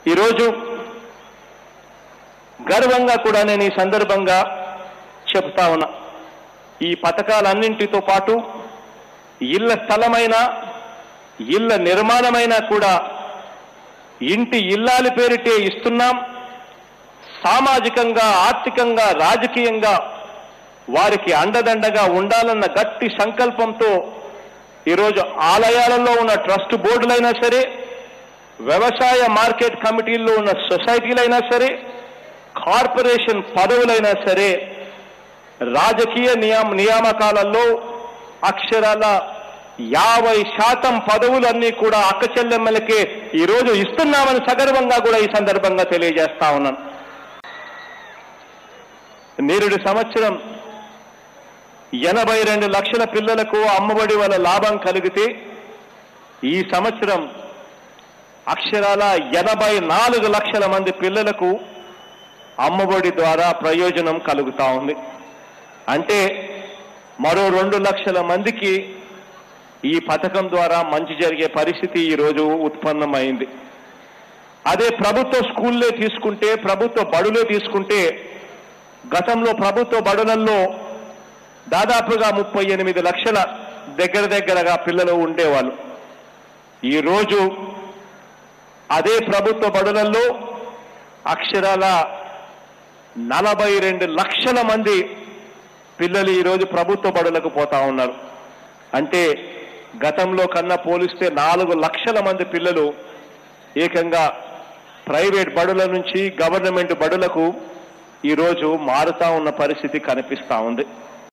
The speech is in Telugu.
ఈరోజు గర్వంగా కూడా నేను ఈ సందర్భంగా చెప్తా ఉన్నా ఈ పథకాలన్నింటితో పాటు ఇళ్ల స్థలమైన ఇళ్ల నిర్మాణమైనా కూడా ఇంటి ఇల్లాలి పేరిటే ఇస్తున్నాం సామాజికంగా ఆర్థికంగా రాజకీయంగా వారికి అండదండగా ఉండాలన్న గట్టి సంకల్పంతో ఈరోజు ఆలయాలలో ఉన్న ట్రస్ట్ బోర్డులైనా సరే వ్యవసాయ మార్కెట్ కమిటీల్లో ఉన్న సొసైటీలైనా సరే కార్పొరేషన్ పదవులైనా సరే రాజకీయ నియామ నియామకాలలో అక్షరాల యాభై శాతం పదవులన్నీ కూడా అక్క చెల్లెమ్మలకే ఈరోజు ఇస్తున్నామని సగర్వంగా కూడా ఈ సందర్భంగా తెలియజేస్తా ఉన్నాను నేరుడు సంవత్సరం ఎనభై రెండు లక్షల పిల్లలకు అమ్మఒడి వల్ల లాభం కలిగితే ఈ సంవత్సరం అక్షరాల ఎనభై నాలుగు లక్షల మంది పిల్లలకు అమ్మఒడి ద్వారా ప్రయోజనం కలుగుతా ఉంది అంటే మరో రెండు లక్షల మందికి ఈ పథకం ద్వారా మంచి జరిగే పరిస్థితి ఈరోజు ఉత్పన్నమైంది అదే ప్రభుత్వ స్కూల్లే తీసుకుంటే ప్రభుత్వ బడులే తీసుకుంటే గతంలో ప్రభుత్వ బడులలో దాదాపుగా ముప్పై ఎనిమిది లక్షల దగ్గర దగ్గరగా పిల్లలు ఉండేవాళ్ళు ఈరోజు అదే ప్రభుత్వ బడులలో అక్షరాల నలభై రెండు లక్షల మంది పిల్లలు ఈరోజు ప్రభుత్వ బడులకు పోతా ఉన్నారు అంటే గతంలో కన్నా పోలిస్తే నాలుగు లక్షల మంది పిల్లలు ఏకంగా ప్రైవేట్ బడుల నుంచి గవర్నమెంట్ బడులకు ఈరోజు మారుతా ఉన్న పరిస్థితి కనిపిస్తా ఉంది